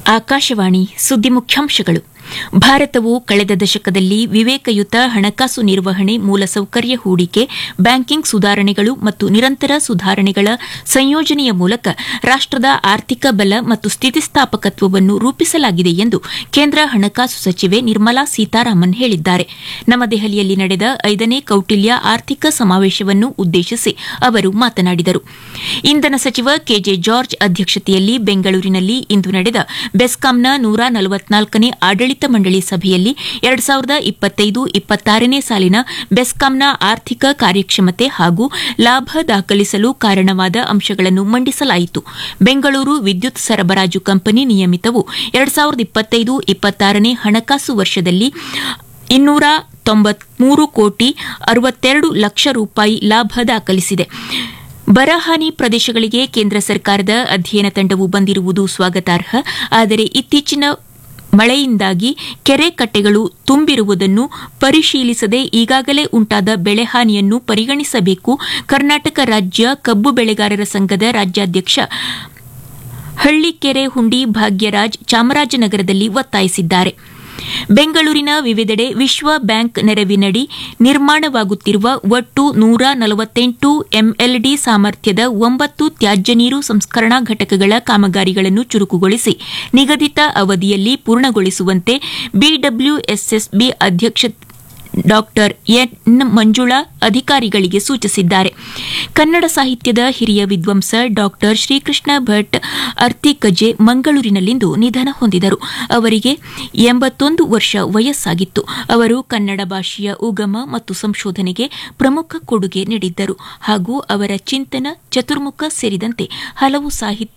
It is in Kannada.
ಆಕಾಶವಾಣಿ ಸುದ್ದಿ ಮುಖ್ಯಾಂಶಗಳು ಭಾರತವು ಕಳೆದ ದಶಕದಲ್ಲಿ ವಿವೇಕಯುತ ಹಣಕಾಸು ನಿರ್ವಹಣೆ ಮೂಲಸೌಕರ್ಯ ಹೂಡಿಕೆ ಬ್ಯಾಂಕಿಂಗ್ ಸುಧಾರಣೆಗಳು ಮತ್ತು ನಿರಂತರ ಸುಧಾರಣೆಗಳ ಸಂಯೋಜನೆಯ ಮೂಲಕ ರಾಷ್ಟದ ಆರ್ಥಿಕ ಬಲ ಮತ್ತು ಸ್ಥಿತಿಸ್ಥಾಪಕತ್ವವನ್ನು ರೂಪಿಸಲಾಗಿದೆ ಎಂದು ಕೇಂದ್ರ ಹಣಕಾಸು ಸಚಿವೆ ನಿರ್ಮಲಾ ಸೀತಾರಾಮನ್ ಹೇಳಿದ್ದಾರೆ ನವದೆಹಲಿಯಲ್ಲಿ ನಡೆದ ಐದನೇ ಕೌಟಿಲ್ಯ ಆರ್ಥಿಕ ಸಮಾವೇಶವನ್ನು ಉದ್ದೇಶಿಸಿ ಅವರು ಮಾತನಾಡಿದರು ಇಂಧನ ಸಚಿವ ಕೆಜೆ ಜಾರ್ಜ್ ಅಧ್ಯಕ್ಷತೆಯಲ್ಲಿ ಬೆಂಗಳೂರಿನಲ್ಲಿ ಇಂದು ನಡೆದ ಬೆಸ್ಕಾಂನ ನೂರ ನಲವತ್ನಾಲ್ಕನೇ ಆಡಳಿತ ಮಂಡಳಿ ಸಭೆಯಲ್ಲಿ ಎರಡು ಸಾವಿರದ ಇಪ್ಪತ್ತೈದು ಇಪ್ಪತ್ತಾರನೇ ಸಾಲಿನ ಬೆಸ್ಕಾಂನ ಆರ್ಥಿಕ ಕಾರ್ಯಕ್ಷಮತೆ ಹಾಗೂ ಲಾಭ ದಾಖಲಿಸಲು ಕಾರಣವಾದ ಅಂಶಗಳನ್ನು ಮಂಡಿಸಲಾಯಿತು ಬೆಂಗಳೂರು ವಿದ್ಯುತ್ ಸರಬರಾಜು ಕಂಪನಿ ನಿಯಮಿತವು ಎರಡು ಸಾವಿರದ ಇಪ್ಪತ್ತೈದು ಇಪ್ಪತ್ತಾರನೇ ಹಣಕಾಸು ವರ್ಷದಲ್ಲಿ ಇನ್ನೂರ ತೊಂಬತ್ಮೂರು ಕೋಟಿ ಅರವತ್ತೆರಡು ಲಕ್ಷ ರೂಪಾಯಿ ಲಾಭ ದಾಖಲಿಸಿದೆ ಬರಹಾನಿ ಪ್ರದೇಶಗಳಿಗೆ ಕೇಂದ್ರ ಸರ್ಕಾರದ ಅಧ್ಯಯನ ತಂಡವು ಬಂದಿರುವುದು ಸ್ವಾಗತಾರ್ಹ ಆದರೆ ಇತ್ತೀಚಿನ ಮಳೆಯಿಂದಾಗಿ ಕೆರೆ ಕಟ್ಟೆಗಳು ತುಂಬಿರುವುದನ್ನು ಪರಿಶೀಲಿಸದೆ ಈಗಾಗಲೇ ಉಂಟಾದ ಬೆಳೆಹಾನಿಯನ್ನು ಪರಿಗಣಿಸಬೇಕು ಕರ್ನಾಟಕ ರಾಜ್ಯ ಕಬ್ಬು ಬೆಳೆಗಾರರ ಸಂಘದ ರಾಜ್ಯಾಧ್ಯಕ್ಷ ಹಳ್ಳಿಕೆರೆ ಹುಂಡಿ ಭಾಗ್ಯರಾಜ್ ಚಾಮರಾಜನಗರದಲ್ಲಿ ಒತ್ತಾಯಿಸಿದ್ದಾರೆ ಬೆಂಗಳೂರಿನ ವಿವಿಧೆಡೆ ವಿಶ್ವ ಬ್ಯಾಂಕ್ ನೆರವಿನಡಿ ನಿರ್ಮಾಣವಾಗುತ್ತಿರುವ ಒಟ್ಟು ನೂರ ನಲವತ್ತೆಂಟು ಎಂಎಲ್ಡಿ ಸಾಮರ್ಥ್ಯದ ಒಂಬತ್ತು ತ್ಯಾಜ್ಯ ನೀರು ಸಂಸ್ಕರಣಾ ಘಟಕಗಳ ಕಾಮಗಾರಿಗಳನ್ನು ಚುರುಕುಗೊಳಿಸಿ ನಿಗದಿತ ಅವಧಿಯಲ್ಲಿ ಪೂರ್ಣಗೊಳಿಸುವಂತೆ ಬಿಡಬ್ಲ್ಯೂಎಸ್ಎಸ್ಬಿ ಅಧ್ಯಕ್ಷ ಡಾ ಎನ್ ಮಂಜುಳಾ ಅಧಿಕಾರಿಗಳಿಗೆ ಸೂಚಿಸಿದ್ದಾರೆ ಕನ್ನಡ ಸಾಹಿತ್ಯದ ಹಿರಿಯ ವಿದ್ವಾಂಸ ಡಾ ಶ್ರೀಕೃಷ್ಣ ಭಟ್ ಅರ್ತಿಕಜೆ ಮಂಗಳೂರಿನಲ್ಲಿಂದು ನಿಧನ ಹೊಂದಿದರು ಅವರಿಗೆ ಎಂಬತ್ತೊಂದು ವರ್ಷ ವಯಸ್ಸಾಗಿತ್ತು ಅವರು ಕನ್ನಡ ಭಾಷೆಯ ಉಗಮ ಮತ್ತು ಸಂಶೋಧನೆಗೆ ಪ್ರಮುಖ ಕೊಡುಗೆ ನೀಡಿದ್ದರು ಹಾಗೂ ಅವರ ಚಿಂತನ ಚತುರ್ಮುಖ ಸೇರಿದಂತೆ ಹಲವು ಸಾಹಿತ್ಯ